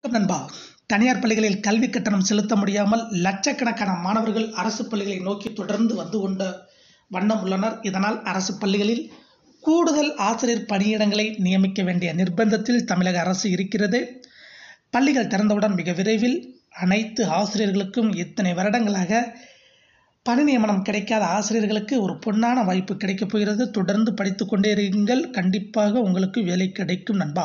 வணக்கம் நண்பா தனியார் பள்ளிகளில் கல்வி கட்டணம் செலுத்த முடியாமல் லட்சக்கணக்கான மாணவர்கள் அரசு பள்ளிகளை நோக்கி தொடர்ந்து வந்து கொண்ட வண்ணம் உள்ளனர் இதனால் அரசு பள்ளிகளில் கூடுதல் ஆசிரியர் பணியிடங்களை நியமிக்க வேண்டிய நிர்பந்தத்தில் தமிழக அரசு இருக்கிறது பள்ளிகள் திறந்தவுடன் மிக விரைவில் அனைத்து ஆசிரியர்களுக்கும் இத்தனை வருடங்களாக பணி நியமனம் கிடைக்காத ஆசிரியர்களுக்கு ஒரு பொன்னான வாய்ப்பு கிடைக்கப் போகிறது தொடர்ந்து படித்து கொண்டே இருங்கள் கண்டிப்பாக உங்களுக்கு வேலை கிடைக்கும் நண்பா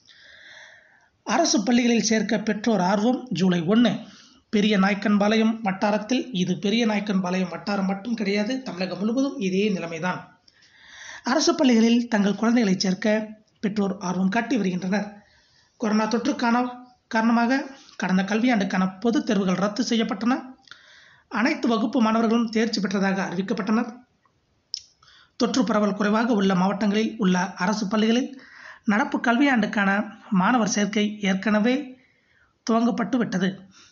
அரசு பள்ளிகளில் சேர்க்க பெற்றோர் ஆர்வம் ஜூலை ஒன்று பெரிய நாய்க்கன்பாளையம் வட்டாரத்தில் இது பெரிய நாய்க்கன்பாளையம் வட்டாரம் மட்டும் கிடையாது தமிழகம் முழுவதும் இதே நிலைமைதான் அரசு பள்ளிகளில் தங்கள் குழந்தைகளை சேர்க்க பெற்றோர் ஆர்வம் காட்டி வருகின்றனர் கொரோனா தொற்றுக்கான காரணமாக கடந்த கல்வியாண்டுக்கான பொதுத் தேர்வுகள் ரத்து செய்யப்பட்டன அனைத்து வகுப்பு மாணவர்களும் தேர்ச்சி பெற்றதாக அறிவிக்கப்பட்டனர் தொற்று பரவல் குறைவாக உள்ள மாவட்டங்களில் உள்ள அரசு பள்ளிகளில் நடப்பு கல்வியாண்டுக்கான மாணவர் சேர்க்கை ஏற்கனவே துவங்கப்பட்டு விட்டது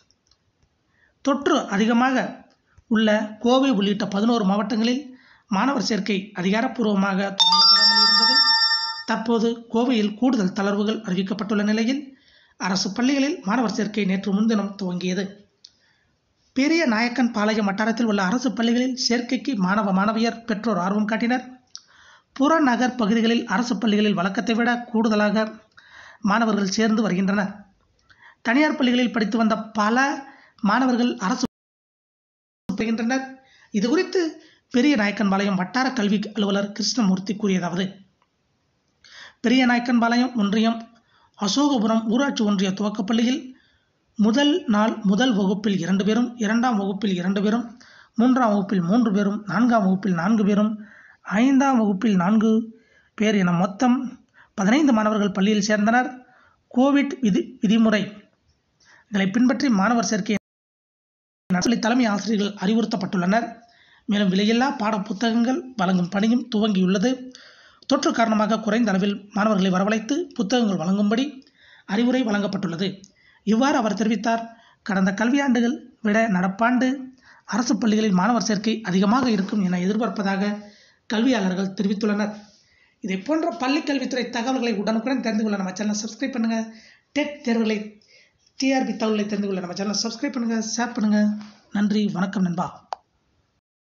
தொற்று அதிகமாக உள்ள கோவை உள்ளிட்ட பதினோரு மாவட்டங்களில் மாணவர் சேர்க்கை அதிகாரப்பூர்வமாக துவங்கப்படாமல் இருந்தது தற்போது கோவையில் கூடுதல் தளர்வுகள் அறிவிக்கப்பட்டுள்ள நிலையில் அரசு பள்ளிகளில் மாணவர் சேர்க்கை நேற்று முன்தினம் துவங்கியது பெரிய நாயக்கன் பாளையம் வட்டாரத்தில் உள்ள அரசு பள்ளிகளில் சேர்க்கைக்கு மாணவ மாணவியர் பெற்றோர் ஆர்வம் காட்டினர் புறநகர் பகுதிகளில் அரசு பள்ளிகளில் வழக்கத்தை விட கூடுதலாக மாணவர்கள் சேர்ந்து வருகின்றனர் தனியார் பள்ளிகளில் படித்து வந்த பல மாணவர்கள் அரசு பெறுகின்றனர் இது குறித்து பெரிய நாயக்கன்பாளையம் வட்டார கல்வி அலுவலர் கிருஷ்ணமூர்த்தி கூறியதாவது பெரிய நாயக்கன்பாளையம் ஒன்றியம் அசோகபுரம் ஊராட்சி ஒன்றிய துவக்கப்பள்ளியில் முதல் நாள் முதல் வகுப்பில் இரண்டு பேரும் இரண்டாம் வகுப்பில் இரண்டு பேரும் மூன்றாம் வகுப்பில் மூன்று பேரும் நான்காம் வகுப்பில் நான்கு பேரும் ஐந்தாம் வகுப்பில் நான்கு பேர் என மொத்தம் பதினைந்து மாணவர்கள் பள்ளியில் சேர்ந்தனர் கோவிட் விதி விதிமுறைகளை பின்பற்றி மாணவர் சேர்க்கை நடத்தி தலைமை ஆசிரியர்கள் அறிவுறுத்தப்பட்டுள்ளனர் மேலும் விலையில்லா பாட புத்தகங்கள் வழங்கும் பணியும் துவங்கியுள்ளது தொற்று காரணமாக குறைந்த அளவில் மாணவர்களை வரவழைத்து புத்தகங்கள் வழங்கும்படி அறிவுரை வழங்கப்பட்டுள்ளது இவ்வாறு அவர் தெரிவித்தார் கடந்த கல்வியாண்டுகள் விட நடப்பாண்டு அரசு பள்ளிகளில் மாணவர் சேர்க்கை அதிகமாக இருக்கும் என எதிர்பார்ப்பதாக கல்வியாளர்கள் தெரிவித்துள்ளனர் இதை போன்ற பள்ளி கல்வித்துறை தகவல்களை உடனுக்குடன் தெரிந்து கொள்ள நம்ம சேனலை சப்ஸ்கிரைப் பண்ணுங்கள் டெட் தேர்வுகளை டிஆர்பி தகவல்களை தெரிந்து கொள்ள நம்ம சேனலை சப்ஸ்கிரைப் பண்ணுங்கள் ஷேர் பண்ணுங்கள் நன்றி வணக்கம் நண்பா